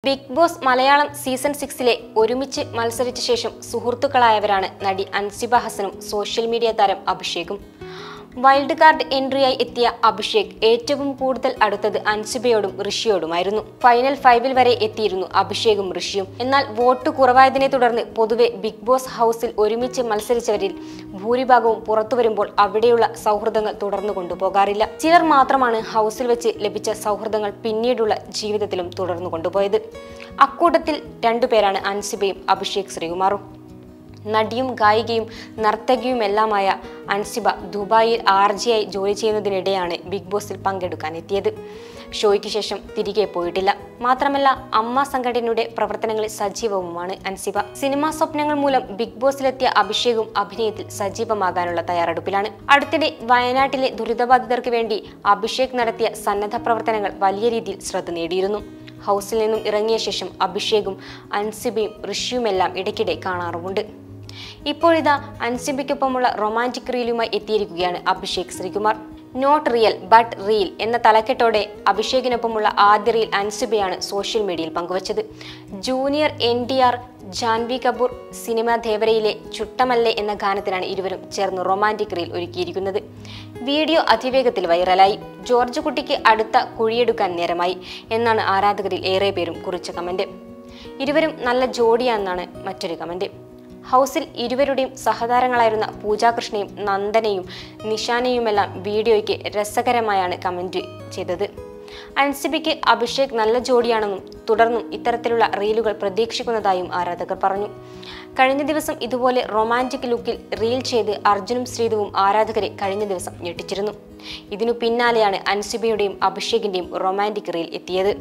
big Boss Malayalam season സിക്സിലെ ഒരുമിച്ച് മത്സരിച്ച ശേഷം സുഹൃത്തുക്കളായവരാണ് നടി അൻസിബ ഹസനും സോഷ്യൽ മീഡിയ താരം അഭിഷേകും വൈൽഡ് കാർഡ് എൻട്രിയായി എത്തിയ അഭിഷേക് ഏറ്റവും കൂടുതൽ അടുത്തത് അൻസിബയോടും ഋഷിയോടുമായിരുന്നു ഫൈനൽ ഫൈവിൽ വരെ എത്തിയിരുന്നു അഭിഷേകും ഋഷിയും എന്നാൽ വോട്ട് കുറവായതിനെ തുടർന്ന് പൊതുവെ ബിഗ് ബോസ് ഹൗസിൽ ഒരുമിച്ച് മത്സരിച്ചവരിൽ ഭൂരിഭാഗവും പുറത്തു വരുമ്പോൾ അവിടെയുള്ള സൗഹൃദങ്ങൾ തുടർന്നു കൊണ്ടുപോകാറില്ല ചിലർ മാത്രമാണ് ഹൗസിൽ വെച്ച് ലഭിച്ച സൗഹൃദങ്ങൾ പിന്നീടുള്ള ജീവിതത്തിലും തുടർന്നു കൊണ്ടുപോയത് അക്കൂട്ടത്തിൽ രണ്ടുപേരാണ് അൻസിബയും അഭിഷേക് ശ്രീകുമാറും നടിയും ഗായികയും നർത്തകിയുമെല്ലാമായ അൻസിബ ദുബായിൽ ആർ ജി ആയി ജോലി ചെയ്യുന്നതിനിടെയാണ് ബിഗ് ബോസിൽ പങ്കെടുക്കാൻ എത്തിയത് ഷോയ്ക്ക് ശേഷം തിരികെ പോയിട്ടില്ല മാത്രമല്ല അമ്മ സംഘടനയുടെ പ്രവർത്തനങ്ങളിൽ സജീവവുമാണ് അൻസിബ സിനിമാ സ്വപ്നങ്ങൾ മൂലം ബിഗ് ബോസിലെത്തിയ അഭിഷേകും അഭിനയത്തിൽ സജീവമാകാനുള്ള തയ്യാറെടുപ്പിലാണ് അടുത്തിടെ വയനാട്ടിലെ ദുരിതബാധിതർക്ക് വേണ്ടി അഭിഷേക് നടത്തിയ സന്നദ്ധ പ്രവർത്തനങ്ങൾ വലിയ രീതിയിൽ ശ്രദ്ധ നേടിയിരുന്നു ഹൗസിൽ നിന്നും ഇറങ്ങിയ ശേഷം അഭിഷേകും അൻസിബയും ഋഷിയുമെല്ലാം ഇടയ്ക്കിടെ കാണാറുമുണ്ട് ഇപ്പോഴിതാ അൻസിബയ്ക്കൊപ്പമുള്ള റൊമാൻറ്റിക് റീലുമായി എത്തിയിരിക്കുകയാണ് Abhishek Sreekumar not real but reel എന്ന തലക്കെട്ടോടെ അഭിഷേകിനൊപ്പമുള്ള ആദ്യ റീൽ അൻസിബയാണ് സോഷ്യൽ മീഡിയയിൽ പങ്കുവച്ചത് ജൂനിയർ എൻ ഡി ആർ ജാൻവി കപൂർ സിനിമ ദേവരയിലെ ചുട്ടമല്ലേ എന്ന ഗാനത്തിനാണ് ഇരുവരും ചേർന്ന് റൊമാൻറ്റിക് റീൽ ഒരുക്കിയിരിക്കുന്നത് വീഡിയോ അതിവേഗത്തിൽ വൈറലായി ജോർജ് കുട്ടിക്ക് അടുത്ത കുഴിയെടുക്കാൻ നേരമായി എന്നാണ് ആരാധകരിൽ ഏറെ പേരും കുറിച്ച കമന്റ് ഇരുവരും നല്ല ജോഡിയാണെന്നാണ് മറ്റൊരു കമന്റ് ഹൗസിൽ ഇരുവരുടെയും സഹതാരങ്ങളായിരുന്ന പൂജാകൃഷ്ണയും നന്ദനയും നിഷാനയുമെല്ലാം വീഡിയോയ്ക്ക് രസകരമായാണ് കമന്റ് ചെയ്തത് അൻസിബയ്ക്ക് അഭിഷേക് നല്ല ജോഡിയാണെന്നും തുടർന്നും ഇത്തരത്തിലുള്ള റീലുകൾ പ്രതീക്ഷിക്കുന്നതായും ആരാധകർ പറഞ്ഞു കഴിഞ്ഞ ദിവസം ഇതുപോലെ റൊമാൻറ്റിക് ലുക്കിൽ റീൽ ചെയ്ത് അർജുനും ശ്രീധുവും ആരാധകരെ കഴിഞ്ഞ ദിവസം ഞെട്ടിച്ചിരുന്നു ഇതിനു പിന്നാലെയാണ് അൻസിബയുടെയും അഭിഷേകിന്റെയും റൊമാൻറ്റിക് റീൽ എത്തിയത്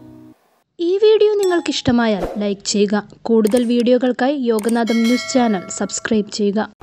ഈ വീഡിയോ നിങ്ങൾക്ക് ഇഷ്ടമായാൽ ലൈക്ക് ചെയ്യുക കൂടുതൽ വീഡിയോകൾക്കായി യോഗനാഥം ന്യൂസ് ചാനൽ സബ്സ്ക്രൈബ് ചെയ്യുക